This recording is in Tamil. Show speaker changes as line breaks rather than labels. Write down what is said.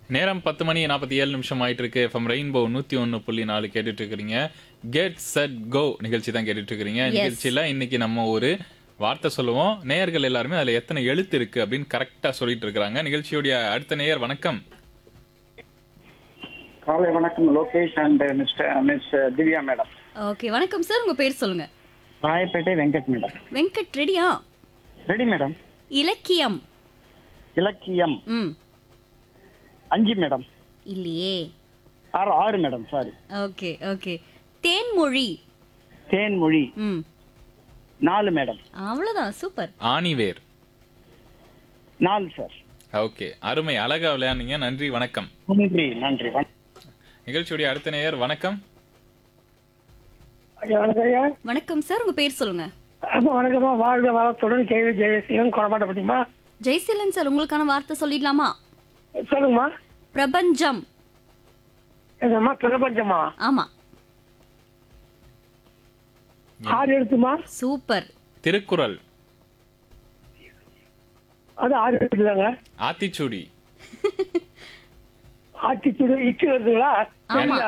நேரம் பத்து மணி நாற்பத்தி ஏழு நிமிஷம் ஆயிட்டு இருக்கு எஃப்எம் ரெயின்போ நூத்தி ஒன்னு புள்ளி நாலு கேட்டுட்டு இருக்கிறீங்க கெட் செட் கோ நிகழ்ச்சி தான் கேட்டுட்டு இருக்கிறீங்க நிகழ்ச்சியில இன்னைக்கு நம்ம ஒரு வார்த்தை சொல்லுவோம் நேயர்கள் எல்லாருமே அதுல எத்தனை எழுத்து இருக்கு அப்படின்னு கரெக்டா சொல்லிட்டு இருக்காங்க நிகழ்ச்சியுடைய அடுத்த நேயர் வணக்கம்
காலை வணக்கம் Lokesh and mister miss Divya madam
okay வணக்கம் சார் உங்க பேர் சொல்லுங்க
ராயப்பேட்டை வெங்கட் மேடம்
வெங்கட் ரெடியா
ரெடி மேடம்
இலக்கியம்
இலக்கியம்
ம்
அஞ்சு மேடம்
இல்லையே
ஆறு ஆறு madam sorry
okay okay Thenmozhi
Thenmozhi
ம்
நாலு மேடம்
அவ்வளவுதான் சூப்பர்
ஆணிவேர்
நாலு சார்
ஓகே அருமை அழகா விளையாடுங்க நன்றி வணக்கம்
நன்றி நன்றி வணக்கம்.
நிகழ்ச்சியுடைய அடுத்த நேயர் வணக்கம்
ஐயா, வணக்கம் ஐயா.
வணக்கம் சார் உங்க பேர் சொல்லுங்க
அப்ப வணக்கம்மா வாழ்க வளத்துடன் கேள்வி ஜெயசீலன் கொடமாட்ட பத்திமா
ஜெய்சீலன் சார் உங்களுக்கான வார்த்தை சொல்லிடலாமா
சொல்லுங்கம்மா
பிரபஞ்சம்
என்னம்மா பிரபஞ்சமா
ஆமா
ஆறு எழுத்துமா
சூப்பர்
திருக்குறள்
அது ஆறு எழுத்துதாங்க
ஆத்திச்சூடி
ஆத்திச்சுடு இச்சு வருதுங்களா
ஆமா